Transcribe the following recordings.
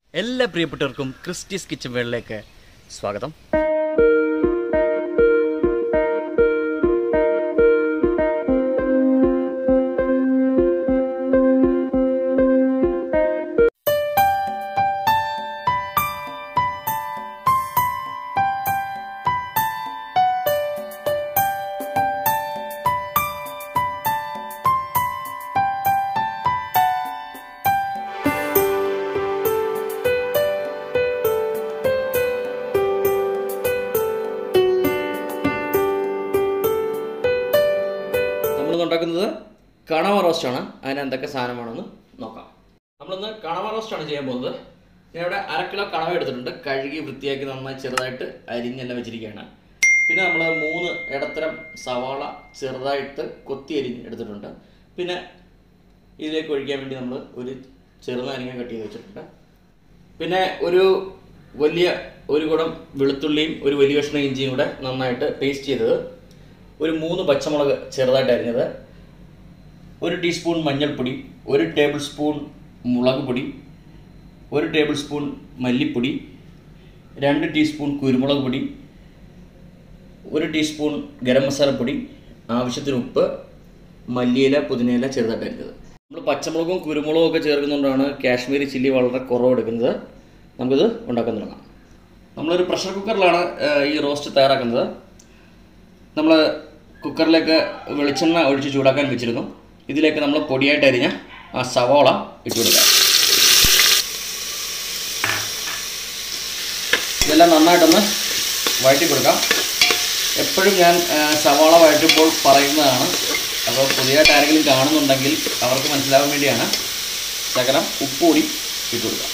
എല്ലാ പ്രിയപ്പെട്ടവർക്കും Christy's kitchen വേളിലേക്ക് സ്വാഗതം നമ്മളിന്ന് ഉണ്ടാക്കുന്നത് കണവ റോസ്റ്റാണ് അതിന് എന്തൊക്കെ സാധനമാണെന്ന് നോക്കാം നമ്മളിന്ന് കണവ റോസ്റ്റാണ് ചെയ്യാൻ പോകുന്നത് ഞാൻ ഇവിടെ അര കിലോ കണവ എടുത്തിട്ടുണ്ട് കഴുകി വൃത്തിയാക്കി നന്നായി ചെറുതായിട്ട് അരിഞ്ഞെല്ലാം വെച്ചിരിക്കുകയാണ് പിന്നെ നമ്മൾ മൂന്ന് ഇടത്തരം സവാള ചെറുതായിട്ട് കൊത്തി അരിഞ്ഞ് എടുത്തിട്ടുണ്ട് പിന്നെ ഇതിലേക്ക് ഒഴിക്കാൻ വേണ്ടി നമ്മൾ ഒരു ചെറുനാരങ്ങ കട്ട് ചെയ്ത് വെച്ചിട്ടുണ്ട് പിന്നെ ഒരു വലിയ ഒരു കുടം വെളുത്തുള്ളിയും ഒരു വലിയ കഷ്ണം ഇഞ്ചിയും കൂടെ നന്നായിട്ട് പേസ്റ്റ് ചെയ്തത് ഒരു മൂന്ന് പച്ചമുളക് ചെറുതായിട്ട് അരിഞ്ഞത് ഒരു ടീസ്പൂൺ മഞ്ഞൾപ്പൊടി ഒരു ടേബിൾ സ്പൂൺ മുളക് പൊടി ഒരു ടേബിൾ സ്പൂൺ മല്ലിപ്പൊടി രണ്ട് ടീസ്പൂൺ കുരുമുളക് പൊടി ഒരു ടീസ്പൂൺ ഗരം മസാലപ്പൊടി ആവശ്യത്തിന് ഉപ്പ് മല്ലിയില പുതിനയില ചെറുതായിട്ട് അരിഞ്ഞത് നമ്മൾ പച്ചമുളകും കുരുമുളകും ഒക്കെ ചേർക്കുന്നതുകൊണ്ടാണ് കാശ്മീരി ചില്ലി വളരെ കുറവ് എടുക്കുന്നത് നമുക്കിത് ഉണ്ടാക്കാൻ തുടങ്ങാം നമ്മളൊരു പ്രഷർ കുക്കറിലാണ് ഏഹ്, ഈ റോസ്റ്റ് തയ്യാറാക്കുന്നത് നമ്മൾ കുക്കറിലേക്ക് വെളിച്ചെണ്ണ ഒഴിച്ച് ചൂടാക്കാൻ വെച്ചിരുന്നു ഇതിലേക്ക് നമ്മൾ പൊടിയായിട്ട് അരിഞ്ഞ ആ സവാള ഇട്ട് കൊടുക്കാം ഇതെല്ലാം നന്നായിട്ടൊന്ന് വഴറ്റി കൊടുക്കാം എപ്പോഴും ഞാൻ ആ, സവാള വഴറ്റുമ്പോൾ പറയുന്നതാണ് അപ്പോൾ പുതിയതായിട്ട് ആരെങ്കിലും കാണുന്നുണ്ടെങ്കിൽ അവർക്ക് മനസ്സിലാവാൻ വേണ്ടിയാണ് ശകലം ഉപ്പ് കൂടി ഇട്ട് കൊടുക്കാം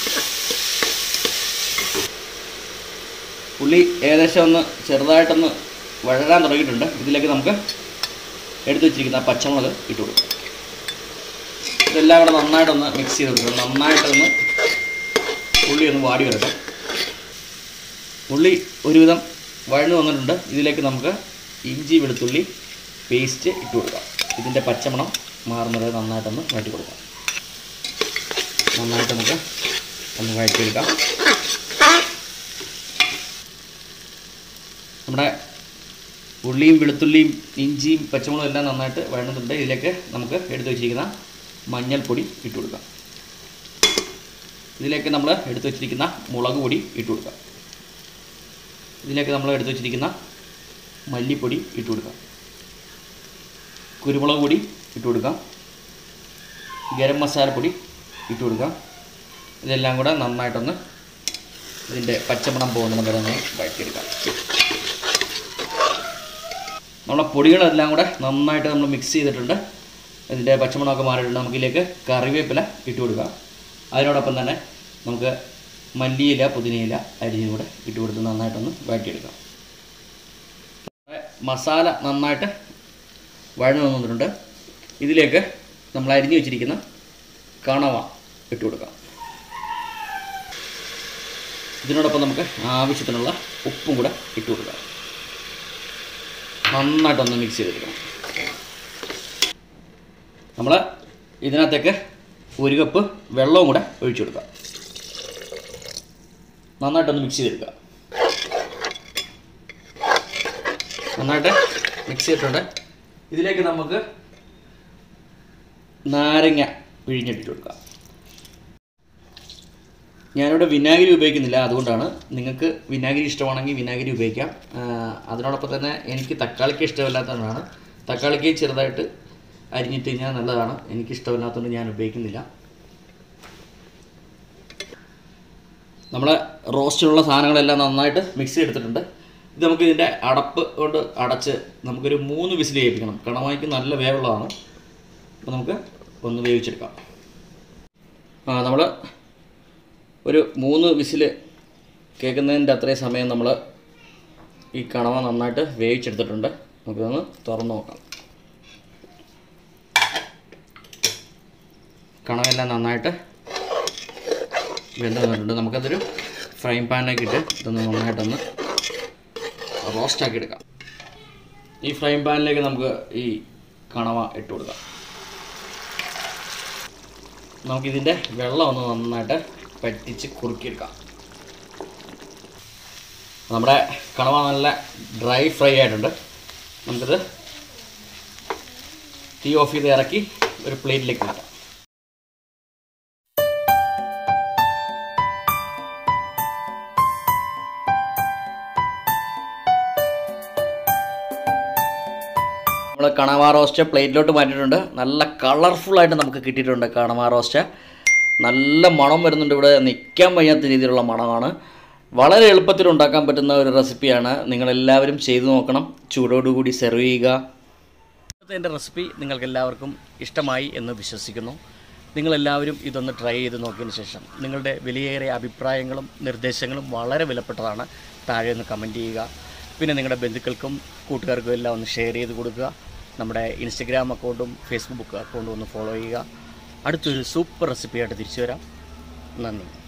ഉള്ളി ഏകദേശം ഒന്ന് ചെറുതായിട്ടൊന്ന് വഴരാൻ തുടങ്ങിയിട്ടുണ്ട് ഇതിലേക്ക് നമുക്ക് എടുത്തു വെച്ചിരിക്കുന്ന ആ പച്ചമുളക് ഇട്ട് കൊടുക്കാം ഇതെല്ലാം കൂടെ നന്നായിട്ടൊന്ന് മിക്സ് ചെയ്ത് കൊടുക്കണം നന്നായിട്ടൊന്ന് ഉള്ളി ഒന്ന് വാടി വരട്ടെ ഉള്ളി ഒരുവിധം വഴന്നു വന്നിട്ടുണ്ട് ഇതിലേക്ക് നമുക്ക് ഇഞ്ചി വെളുത്തുള്ളി പേസ്റ്റ് ഇട്ട് കൊടുക്കാം ഇതിൻ്റെ പച്ചമണം മാറുന്നത് നന്നായിട്ടൊന്ന് വഴറ്റി കൊടുക്കാം നന്നായിട്ട് നമുക്ക് ഒന്ന് വഴറ്റിയെടുക്കാം നമ്മുടെ ഉള്ളിയും വെളുത്തുള്ളിയും ഇഞ്ചിയും പച്ചമുളകും എല്ലാം നന്നായിട്ട് വഴങ്ങുന്നുണ്ട് ഇതിലേക്ക് നമുക്ക് എടുത്തു വെച്ചിരിക്കുന്ന മഞ്ഞൾപ്പൊടി ഇട്ട് കൊടുക്കാം ഇതിലേക്ക് നമ്മൾ എടുത്തു വെച്ചിരിക്കുന്ന മുളക് പൊടി ഇട്ട് കൊടുക്കാം ഇതിലേക്ക് നമ്മൾ എടുത്തു വെച്ചിരിക്കുന്ന മല്ലിപ്പൊടി ഇട്ട് കൊടുക്കാം കുരുമുളക് പൊടി ഇട്ട് കൊടുക്കാം ഗരം മസാലപ്പൊടി ഇട്ട് കൊടുക്കാം ഇതെല്ലാം കൂടെ നന്നായിട്ടൊന്ന് ഇതിൻ്റെ പച്ചമണം പോകുന്ന വരെ ഒന്ന് വഴറ്റിയെടുക്കാം നമ്മളെ പൊടികളെല്ലാം കൂടെ നന്നായിട്ട് നമ്മൾ മിക്സ് ചെയ്തിട്ടുണ്ട് ഇതിൻ്റെ പച്ചമണമൊക്കെ മാറിയിട്ടുണ്ട് നമുക്കിതിലേക്ക് കറിവേപ്പില ഇട്ട് കൊടുക്കാം അതിനോടൊപ്പം തന്നെ നമുക്ക് മല്ലിയില പുതിനയില അരിഞ്ഞും കൂടെ ഇട്ട് കൊടുത്ത് നന്നായിട്ടൊന്ന് വഴറ്റിയെടുക്കാം നമ്മുടെ മസാല നന്നായിട്ട് വഴന്നു വന്നിട്ടുണ്ട് ഇതിലേക്ക് നമ്മൾ അരിഞ്ഞു വെച്ചിരിക്കുന്ന കണവ ഇട്ട് കൊടുക്കാം ഇതിനോടൊപ്പം നമുക്ക് ആവശ്യത്തിനുള്ള ഉപ്പും കൂടെ ഇട്ട് കൊടുക്കാം നന്നായിട്ടൊന്ന് മിക്സ് ചെയ്തെടുക്കണം നമ്മൾ ഇതിനകത്തേക്ക് ഒരു കപ്പ് വെള്ളവും കൂടെ ഒഴിച്ചു കൊടുക്കാം നന്നായിട്ടൊന്ന് മിക്സ് ചെയ്തെടുക്കുക നന്നായിട്ട് മിക്സ് ചെയ്തിട്ടുണ്ട് ഇതിലേക്ക് നമുക്ക് നാരങ്ങ പിഴിഞ്ഞിട്ടിട്ട് കൊടുക്കാം ഞാനിവിടെ വിനാഗിരി ഉപയോഗിക്കുന്നില്ല അതുകൊണ്ടാണ് നിങ്ങൾക്ക് വിനാഗിരി ഇഷ്ടമാണെങ്കിൽ വിനാഗിരി ഉപയോഗിക്കാം ആ, അതിനോടൊപ്പം തന്നെ എനിക്ക് തക്കാളിക്ക് ഇഷ്ടമില്ലാത്തതുകൊണ്ടാണ് തക്കാളിക്ക് ചെറുതായിട്ട് അരിഞ്ഞിട്ട് കഴിഞ്ഞാൽ നല്ലതാണ് എനിക്ക് ഇഷ്ടമില്ലാത്തതുകൊണ്ട് ഞാൻ ഉപയോഗിക്കുന്നില്ല നമ്മൾ റോസ്റ്റിനുള്ള സാധനങ്ങളെല്ലാം നന്നായിട്ട് മിക്സ് ചെയ്തെടുത്തിട്ടുണ്ട് ഇത് നമുക്ക് ഇതിൻ്റെ അടപ്പ് കൊണ്ട് അടച്ച് നമുക്കൊരു മൂന്ന് വിസിൽ ചെയ്യിപ്പിക്കണം കണമായിക്ക് നല്ല വേവുള്ളതാണ് അപ്പോൾ നമുക്ക് ഒന്ന് വേവിച്ചെടുക്കാം ആ നമ്മൾ ഒരു മൂന്ന് വിസിൽ കേൾക്കുന്നതിൻ്റെ അത്രയും സമയം നമ്മൾ ഈ കണവ നന്നായിട്ട് വേവിച്ചെടുത്തിട്ടുണ്ട് നമുക്കിതൊന്ന് തുറന്ന് നോക്കാം കണവെല്ലാം നന്നായിട്ട് വെന്ത് വന്നിട്ടുണ്ട് നമുക്കതൊരു ഫ്രൈ പാനിലേക്ക് ഇട്ട് ഇതൊന്ന് നന്നായിട്ടൊന്ന് റോസ്റ്റാക്കി എടുക്കാം ഈ ഫ്രൈ പാനിലേക്ക് നമുക്ക് ഈ കണവ ഇട്ട് കൊടുക്കാം നമുക്കിതിൻ്റെ വെള്ളം ഒന്ന് നന്നായിട്ട് പറ്റിച്ച് കുറുക്കിയെടുക്കാം നമ്മുടെ കണവ നല്ല ഡ്രൈ ഫ്രൈ ആയിട്ടുണ്ട് നമുക്കിത് തീ ഓഫ് ചെയ്ത് ഇറക്കി ഒരു പ്ലേറ്റിലേക്ക് മാറ്റാം നമ്മൾ കണവ റോസ്റ്റ് പ്ലേറ്റിലോട്ട് മാറ്റിയിട്ടുണ്ട് നല്ല കളർഫുള്ളായിട്ട് നമുക്ക് കിട്ടിയിട്ടുണ്ട് കണവ റോസ്റ്റ് നല്ല മണം വരുന്നുണ്ട് ഇവിടെ നിൽക്കാൻ വയ്യാത്ത രീതിയിലുള്ള മണമാണ് വളരെ എളുപ്പത്തിൽ ഉണ്ടാക്കാൻ പറ്റുന്ന ഒരു റെസിപ്പിയാണ് നിങ്ങളെല്ലാവരും ചെയ്തു നോക്കണം ചൂടോടുകൂടി സെർവ് ചെയ്യുക ഇന്നത്തെ എൻ്റെ റെസിപ്പി നിങ്ങൾക്ക് എല്ലാവർക്കും ഇഷ്ടമായി എന്ന് വിശ്വസിക്കുന്നു നിങ്ങളെല്ലാവരും ഇതൊന്ന് ട്രൈ ചെയ്ത് നോക്കിയതിന് ശേഷം നിങ്ങളുടെ വിലയേറിയ അഭിപ്രായങ്ങളും നിർദ്ദേശങ്ങളും വളരെ വിലപ്പെട്ടതാണ് താഴെ ഒന്ന് കമൻറ്റ് ചെയ്യുക പിന്നെ നിങ്ങളുടെ ബന്ധുക്കൾക്കും കൂട്ടുകാർക്കും എല്ലാം ഒന്ന് ഷെയർ ചെയ്ത് കൊടുക്കുക നമ്മുടെ ഇൻസ്റ്റഗ്രാം അക്കൗണ്ടും ഫേസ്ബുക്ക് അക്കൗണ്ടും ഒന്ന് ഫോളോ ചെയ്യുക അടുത്തൊരു സൂപ്പർ റെസിപ്പിയായിട്ട് തിരിച്ചു വരാം നന്ദി